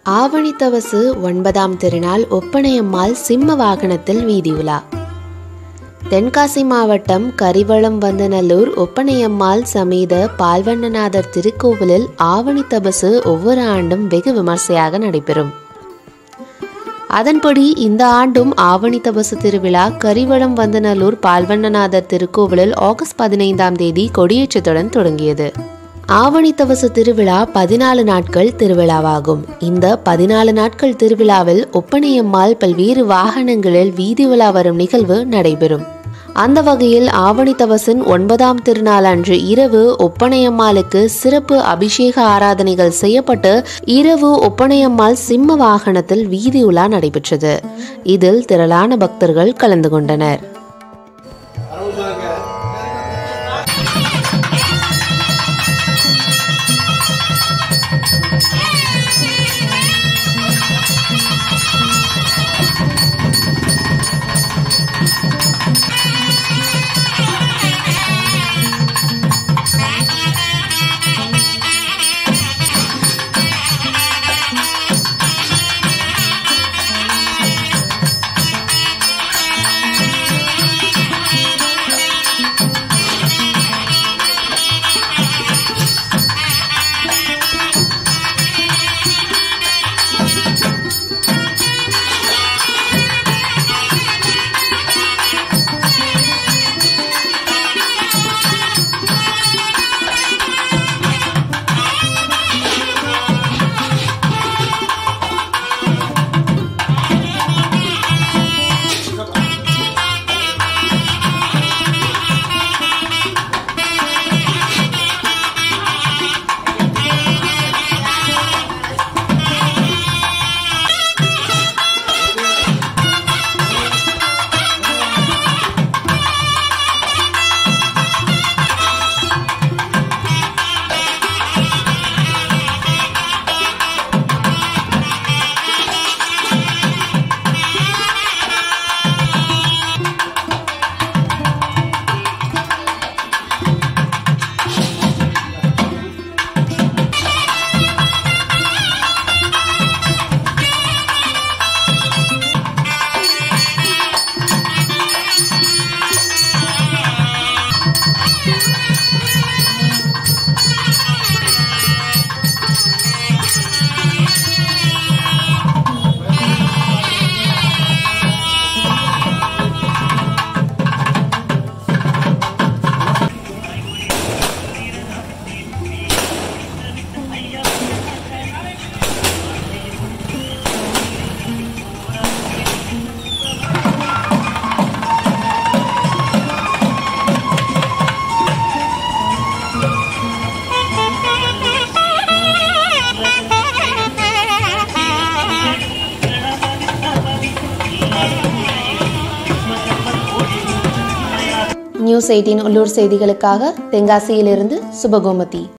ஆவணித்தவசு ஒன்பதாம் திருநாள் ஒப்பனையம்மாள் சிம்ம வாகனத்தில் வீதி உலா தென்காசி மாவட்டம் கரிவளம் வந்தநல்லூர் ஒப்பனையம்மாள் சமேத பால்வண்ணநாதர் திருக்கோவிலில் ஆவணி தபசு ஒவ்வொரு ஆண்டும் வெகு விமர்சையாக நடைபெறும் அதன்படி இந்த ஆண்டும் ஆவணி தபசு திருவிழா கரிவளம் வந்தநல்லூர் பால்வண்ணநாதர் திருக்கோவிலில் ஆகஸ்ட் பதினைந்தாம் தேதி கொடியேற்றத்துடன் தொடங்கியது ஆவணி தவசு திருவிழா பதினாலு நாட்கள் திருவிழாவாகும் இந்த பதினாலு நாட்கள் திருவிழாவில் ஒப்பனையம்மாள் பல்வேறு வாகனங்களில் வீதி உலா வரும் நிகழ்வு நடைபெறும் அந்த வகையில் ஆவணி தவசின் ஒன்பதாம் திருநாள் அன்று இரவு ஒப்பனையம்மாளுக்கு சிறப்பு அபிஷேக ஆராதனைகள் செய்யப்பட்டு இரவு ஒப்பனையம்மாள் சிம்ம வாகனத்தில் வீதி உலா நடைபெற்றது இதில் திரளான பக்தர்கள் கலந்து கொண்டனர் நியூஸ் எயிட்டின் உள்ளூர் செய்திகளுக்காக தென்காசியிலிருந்து சுபகோமதி